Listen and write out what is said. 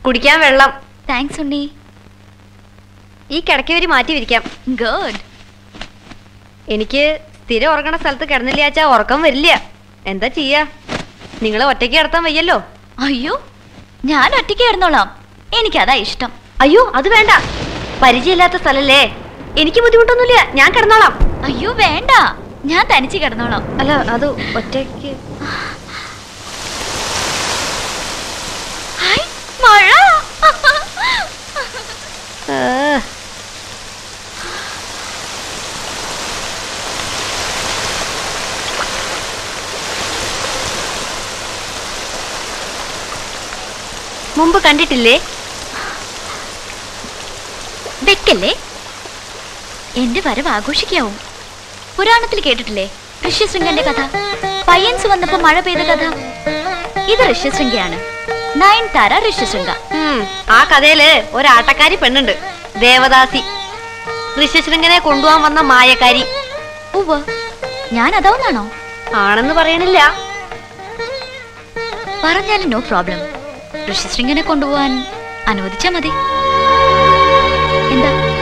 കുടിക്കാൻ വെള്ളം താങ്ക്സ് ഉണ്ണി ഈ കിടക്കവരി മാറ്റി വിരിക്കാം ഗുഡ് എനിക്ക് സ്ഥിരം ഉറങ്ങണ സ്ഥലത്ത് കിടന്നില്ലാച്ചാ ഉറക്കം വരില്ല എന്താ ചെയ്യാ നിങ്ങളെ ഒറ്റയ്ക്ക് കിടത്താൻ വയ്യല്ലോ അയ്യോ ഞാൻ ഒറ്റയ്ക്ക് കിടന്നോളാം എനിക്കതാ ഇഷ്ടം അയ്യോ അത് വേണ്ട പരിചയമില്ലാത്ത സ്ഥലല്ലേ എനിക്ക് ബുദ്ധിമുട്ടൊന്നുമില്ല ഞാൻ കിടന്നോളാം അയ്യോ വേണ്ട ഞാൻ തനിച്ച് കിടന്നോളാം അല്ല അത് ഒറ്റയ്ക്ക് ഹായ് മഴ ആ, മുമ്പ് കണ്ടിട്ടില്ലേ വെക്കല്ലേ എന്റെ വരവ് ആഘോഷിക്കാവും പുരാണത്തിൽ കേട്ടിട്ടില്ലേ ഋഷ്യശൃംഗന്റെ കഥ പയ്യൻസ് വന്നപ്പോ മഴ പെയ്ത കഥ ഇത് ഋഷ്യശൃംഗയാണ് നയൻ താര ഋഷ്യശൃംഗ ഉം, ആ കഥയില് ഒരാട്ടക്കാരി പെണ്ണുണ്ട് ദേവദാസി ഋഷ്യശൃംഗനെ കൊണ്ടുപോകാൻ വന്ന മായക്കാരി ഉവ്വ് ഞാൻ അതാവുന്നാണോ ആണെന്ന് പറയണില്ല പറഞ്ഞാലും നോ പ്രോബ്ലം ഋഷ്യശൃംഗനെ കൊണ്ടുപോവാൻ അനുവദിച്ചാ മതി എന്താ